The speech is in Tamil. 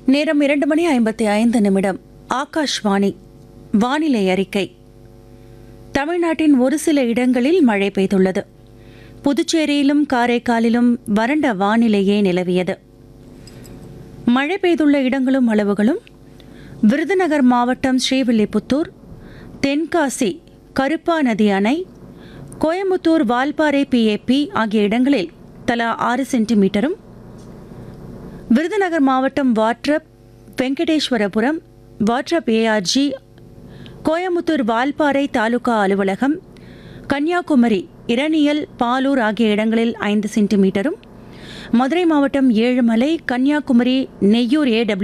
நேரம் இரண்டு மணி ஐம்பத்தி ஐந்து நிமிடம் ஆகாஷ்வாணி வானிலை அறிக்கை தமிழ்நாட்டின் ஒரு சில இடங்களில் மழை பெய்துள்ளது புதுச்சேரியிலும் காரைக்காலிலும் வறண்ட வானிலையே நிலவியது மழை பெய்துள்ள இடங்களும் அளவுகளும் விருதுநகர் மாவட்டம் ஸ்ரீவில்லிபுத்தூர் தென்காசி கருப்பா நதி அணை கோயம்புத்தூர் வால்பாறை பிஏபி ஆகிய இடங்களில் தலா ஆறு சென்டிமீட்டரும் விருதுநகர் மாவட்டம் வாட்ரப் வெங்கடேஸ்வரபுரம் வாட்ரப் ஏஆர்ஜி கோயமுத்தூர் வால்பாறை தாலுகா அலுவலகம் கன்னியாகுமரி இரணியல் பாலூர் ஆகிய இடங்களில் ஐந்து சென்டிமீட்டரும் மதுரை மாவட்டம் ஏழுமலை கன்னியாகுமரி நெய்யூர் ஏடபிள்யூ